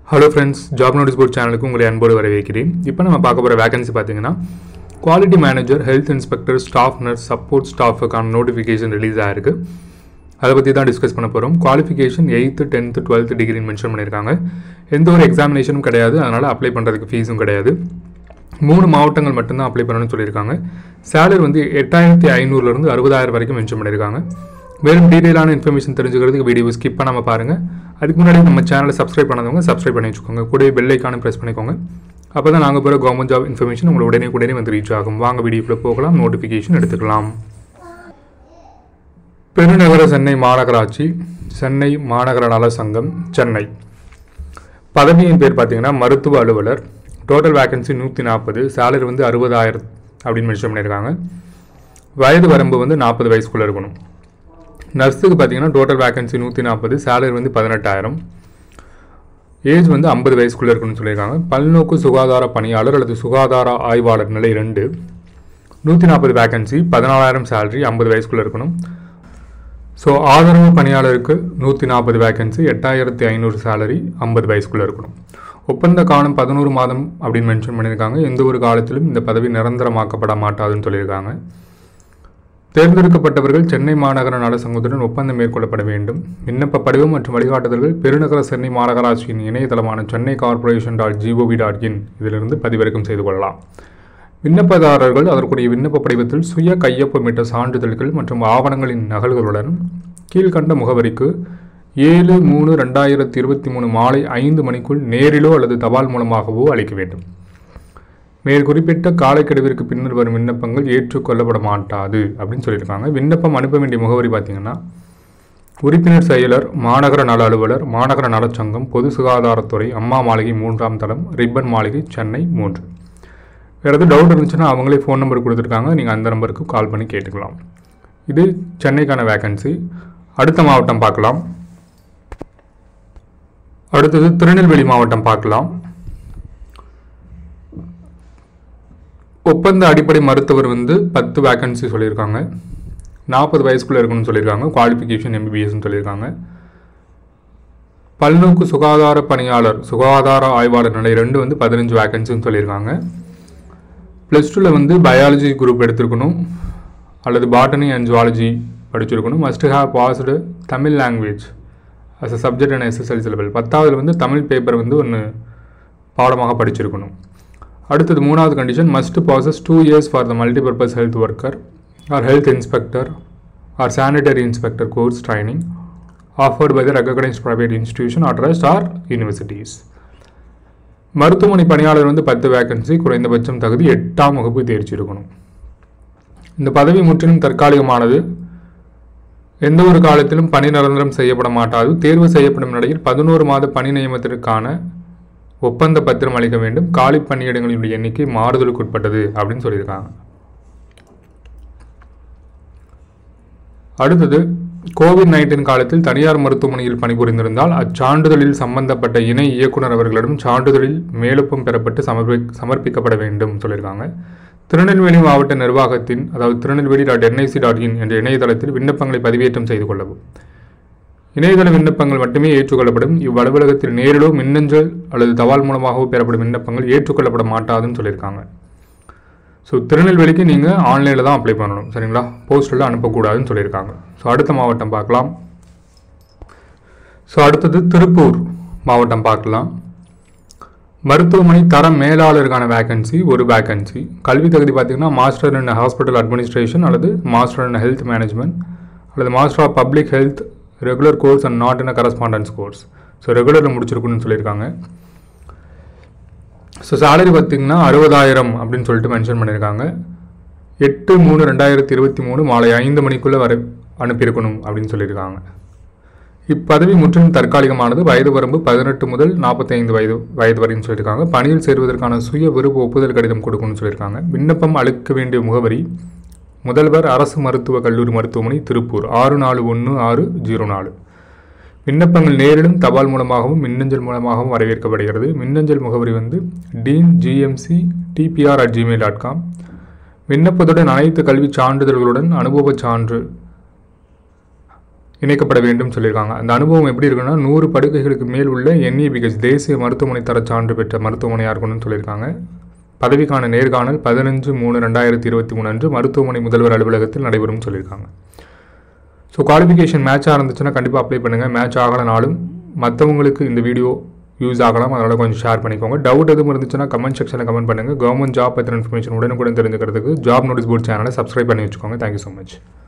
hello friends job notice board சேனலுக்கு உங்களை அன்போடு வரவேற்கிறேன் இப்போ நம்ம பார்க்க போகிற வேகன்சி பார்த்தீங்கன்னா quality manager health inspector staff nurse support ஸ்டாஃபுக்கான நோட்டிஃபிகேஷன் ரிலீஸ் ஆயிருக்கு அதை பற்றி தான் டிஸ்கஸ் பண்ண போகிறோம் குவாலிஃபிகேஷன் எயித்து டென்த்து டுவெல்த்து டிகிரின்னு மென்ஷன் பண்ணியிருக்காங்க எந்த ஒரு எக்ஸாமினேஷனும் கிடையாது அதனால் அப்ளை பண்ணுறதுக்கு ஃபீஸும் கிடையாது மூணு மாவட்டங்கள் மட்டும்தான் அப்ளை பண்ணணும்னு சொல்லியிருக்காங்க சேலரி வந்து எட்டாயிரத்தி ஐநூறுலேருந்து அறுபதாயிரம் வரைக்கும் மென்ஷன் பண்ணியிருக்காங்க மேலும் டீட்டெயிலான இன்ஃபர்மேஷன் தெரிஞ்சுக்கிறதுக்கு வீடியோ ஸ்கிப் பண்ணாமல் பாருங்கள் அதுக்கு முன்னாடி நம்ம சேனலை சப்ஸ்கிரைப் பண்ணாதவங்க சப்ஸ்கிரைப் பண்ணி வச்சுக்கோங்க கூடவே பெல் ஐக்கானும் ப்ரெஸ் பண்ணிக்கோங்க அப்போ தான் நாங்கள் போகிற கவர்மெண்ட் ஜாப் இன்ஃபர்மேஷன் உங்களுக்கு உடனே உடனே வந்து ரீச் ஆகும் வாங்க வீடியோக்குள்ளே போகலாம் நோட்டிஃபிகேஷன் எடுத்துக்கலாம் பெருநகர சென்னை மாநகராட்சி சென்னை மாநகர நல சங்கம் சென்னை பதவியின் பேர் பார்த்தீங்கன்னா மருத்துவ அலுவலர் டோட்டல் வேகன்சி நூற்றி நாற்பது சேலரி வந்து அறுபதாயிரம் அப்படின்னு மென்ஷன் பண்ணியிருக்காங்க வயது வரம்பு வந்து நாற்பது வயசுக்குள்ளே இருக்கணும் நர்ஸுக்கு பார்த்தீங்கன்னா டோட்டல் வேகன்சி நூற்றி நாற்பது சேலரி வந்து பதினெட்டாயிரம் ஏஜ் வந்து ஐம்பது வயசுக்குள்ளே இருக்கணும்னு சொல்லியிருக்காங்க பல்நோக்கு சுகாதார பணியாளர் அல்லது சுகாதார ஆய்வாளர் நிலை ரெண்டு நூற்றி நாற்பது வேகன்சி பதினாலாயிரம் சேலரி ஐம்பது வயசுக்குள்ளே இருக்கணும் ஸோ ஆதரவு பணியாளருக்கு நூற்றி நாற்பது வேகன்சி எட்டாயிரத்தி ஐநூறு சேலரி ஐம்பது வயசுக்குள்ளே இருக்கணும் ஒப்பந்த காலம் பதினோரு மாதம் அப்படின்னு மென்ஷன் பண்ணியிருக்காங்க எந்த ஒரு காலத்திலும் இந்த பதவி நிரந்தரமாக்கப்பட மாட்டாதுன்னு சொல்லியிருக்காங்க தேர்ந்தெடுக்கப்பட்டவர்கள் சென்னை மாநகர நல சங்கத்துடன் ஒப்பந்தம் மேற்கொள்ளப்பட வேண்டும் விண்ணப்ப படிவம் மற்றும் வழிகாட்டுதல்கள் பெருநகர சென்னை மாநகராட்சியின் இணையதளமான Chennai corporation dot G O V dot in இதிலிருந்து பதிவிறக்கம் செய்து கொள்ளலாம் விண்ணப்பதாரர்கள் அதற்குரிய விண்ணப்ப படிவத்தில் சுய கையொப்பமிட்ட சான்றிதழ்கள் மற்றும் ஆவணங்களின் நகல்களுடன் கீழ்கண்ட முகவரிக்கு ஏழு மூணு ரெண்டாயிரத்தி இருபத்தி மூணு மாலை ஐந்து மணிக்குள் நேரிலோ அல்லது தபால் மூலமாகவோ அளிக்க வேண்டும் மேல் குறிப்பிட்ட காலக்கெடுவிற்கு பின்னர் வரும் விண்ணப்பங்கள் ஏற்றுக்கொள்ளப்பட மாட்டாது அப்படின்னு சொல்லியிருக்காங்க விண்ணப்பம் அனுப்ப வேண்டிய முகவரி பார்த்தீங்கன்னா உறுப்பினர் செயலர் மாநகர நல அலுவலர் மாநகர நலச்சங்கம் பொது சுகாதாரத்துறை அம்மா மாளிகை மூன்றாம் தளம் ரிப்பன் மாளிகை சென்னை மூன்று வேறு எதுவும் டவுட் இருந்துச்சுன்னா அவங்களே ஃபோன் நம்பர் கொடுத்துருக்காங்க நீங்கள் அந்த நம்பருக்கு கால் பண்ணி கேட்டுக்கலாம் இது சென்னைக்கான வேக்கன்சி அடுத்த மாவட்டம் பார்க்கலாம் அடுத்தது திருநெல்வேலி மாவட்டம் பார்க்கலாம் ஒப்பந்த அடிப்படை மருத்துவர் வந்து பத்து வேக்கன்சி சொல்லியிருக்காங்க நாற்பது வயசுக்குள்ளே இருக்கணும்னு சொல்லியிருக்காங்க குவாலிஃபிகேஷன் எம்பிபிஎஸ்ன்னு சொல்லியிருக்காங்க பல்நோக்கு சுகாதார பணியாளர் சுகாதார ஆய்வாளர் நிலை ரெண்டு வந்து பதினஞ்சு வேக்கன்சின்னு சொல்லியிருக்காங்க ப்ளஸ் டூவில் வந்து பயாலஜி குரூப் எடுத்திருக்கணும் அல்லது பாட்டனி அண்ட் ஜுவாலஜி படிச்சிருக்கணும் must have passed Tamil language as a subject and SSLC level பத்தாவதுல வந்து தமிழ் பேப்பர் வந்து ஒன்று பாடமாக படிச்சிருக்கணும் அடுத்தது மூணாவது condition must passes two years for the multipurpose health worker or health inspector or sanitary inspector course training offered by the recognised private institution or trust or universities மருத்துவமனை பணியாளர் வந்து பத்து வேக்கன்சி குறைந்தபட்சம் தகுதி எட்டாம் வகுப்பு தேர்ச்சி இருக்கணும் இந்த பதவி முற்றிலும் தற்காலிகமானது எந்த ஒரு காலத்திலும் பணி நிரந்தரம் செய்யப்பட மாட்டாது தேர்வு செய்யப்படும் நிலையில் பதினோரு மாத பணி நியமனத்திற்கான ஒப்பந்த பத்திரம் அளிக்க வேண்டும் காலி பணியிடங்களினுடைய எண்ணிக்கை மாறுதலுக்கு உட்பட்டது அப்படின்னு சொல்லியிருக்காங்க அடுத்தது கோவிட் நைன்டீன் காலத்தில் தனியார் மருத்துவமனையில் பணிபுரிந்திருந்தால் அச்சான்றிதழில் சம்பந்தப்பட்ட இணை இயக்குனர் அவர்களிடம் சான்றிதழில் மேலுப்பம் பெறப்பட்டு சமர்ப்பி சமர்ப்பிக்கப்பட வேண்டும் சொல்லியிருக்காங்க திருநெல்வேலி மாவட்ட நிர்வாகத்தின் அதாவது Tirunelveli dot NIC dot in என்ற இணையதளத்தில் விண்ணப்பங்களை பதிவேற்றம் செய்து கொள்ளவும் இணையதள விண்ணப்பங்கள் மட்டுமே ஏற்றுக்கொள்ளப்படும் இவ்வலுவலகத்தில் நேரிலோ மின்னஞ்சல் அல்லது தபால் மூலமாகவோ பெறப்படும் விண்ணப்பங்கள் ஏற்றுக்கொள்ளப்பட மாட்டாதுன்னு சொல்லியிருக்காங்க ஸோ திருநெல்வேலிக்கு நீங்கள் ஆன்லைனில் தான் அப்ளை பண்ணணும் சரிங்களா போஸ்டரில் அனுப்பக்கூடாதுன்னு சொல்லியிருக்காங்க ஸோ அடுத்த மாவட்டம் பார்க்கலாம் ஸோ அடுத்தது திருப்பூர் மாவட்டம் பார்க்கலாம் மருத்துவமனை தர மேலாளருக்கான வேக்கன்சி ஒரு வேக்கன்சி கல்வி தகுதி பார்த்தீங்கன்னா மாஸ்டர் இன் ஹாஸ்பிட்டல் அட்மினிஸ்ட்ரேஷன் அல்லது மாஸ்டர் இன் ஹெல்த் மேனேஜ்மெண்ட் அல்லது master of public health regular course and not in a correspondence course so ரெகுலரில் முடிச்சிருக்கணும்னு சொல்லியிருக்காங்க ஸோ சேலரி பார்த்திங்கன்னா அறுபதாயிரம் அப்படின்னு சொல்லிட்டு மென்ஷன் பண்ணியிருக்காங்க எட்டு மூணு ரெண்டாயிரத்தி இருபத்தி மூணு மாலை ஐந்து மணிக்குள்ளே வர அனுப்பியிருக்கணும் அப்படின்னு சொல்லியிருக்காங்க இப்பதவி முற்றிலும் தற்காலிகமானது வயது வரம்பு பதினெட்டு முதல் நாற்பத்தைந்து வயது வயது வரைன்னு சொல்லியிருக்காங்க பணியில் சேருவதற்கான சுய விருப்ப ஒப்புதல் கடிதம் கொடுக்கணும்னு சொல்லியிருக்காங்க விண்ணப்பம் அளிக்க வேண்டிய முகவரி முதல்வர் அரசு மருத்துவக் கல்லூரி மருத்துவமனை திருப்பூர் ஆறு நாலு ஒன்று ஆறு ஜீரோ நாலு விண்ணப்பங்கள் நேரிலும் தபால் மூலமாகவும் மின்னஞ்சல் மூலமாகவும் வரவேற்கப்படுகிறது மின்னஞ்சல் முகவரி வந்து dean GMC TPR at Gmail dot com விண்ணப்பத்துடன் அனைத்து கல்வி சான்றிதழ்களுடன் அனுபவச் சான்று இணைக்கப்பட வேண்டும் சொல்லியிருக்காங்க அந்த அனுபவம் எப்படி இருக்குன்னா நூறு படுக்கைகளுக்கு மேல் உள்ள என்இபிஹெச் தேசிய மருத்துவமனை தர சான்று பெற்ற மருத்துவமனையாக இருக்கணும்னு சொல்லியிருக்காங்க பதவிக்கான நேர்காணல் பதினஞ்சு மூணு ரெண்டாயிரத்தி இருபத்தி மூணு அன்று மருத்துவமனை முதல்வர் அலுவலகத்தில் நடைபெறும் சொல்லியிருக்காங்க ஸோ குவாலிஃபிகேஷன் மேட்சாக இருந்துச்சுன்னா கண்டிப்பாக அப்ளை பண்ணுங்கள் மேட்ச் ஆகலைனாலும் மற்றவங்களுக்கு இந்த வீடியோ யூஸ் ஆகலாம் அதனால் கொஞ்சம் ஷேர் பண்ணிக்கோங்க டவுட் எதுவும் இருந்துச்சுன்னா கமெண்ட் செக்ஷனில் கமெண்ட் பண்ணுங்கள் கவர்மெண்ட் ஜாப் பற்றின இன்ஃபர்மேஷன் உடனுக்குடன் தெரிஞ்சுக்கிறதுக்கு ஜாப் நோட்டீஸ் போர்ட் சேனலை சப்ஸ்கிரைப் பண்ணி வச்சுக்கோங்க தேங்க்யூ ஸோ மச்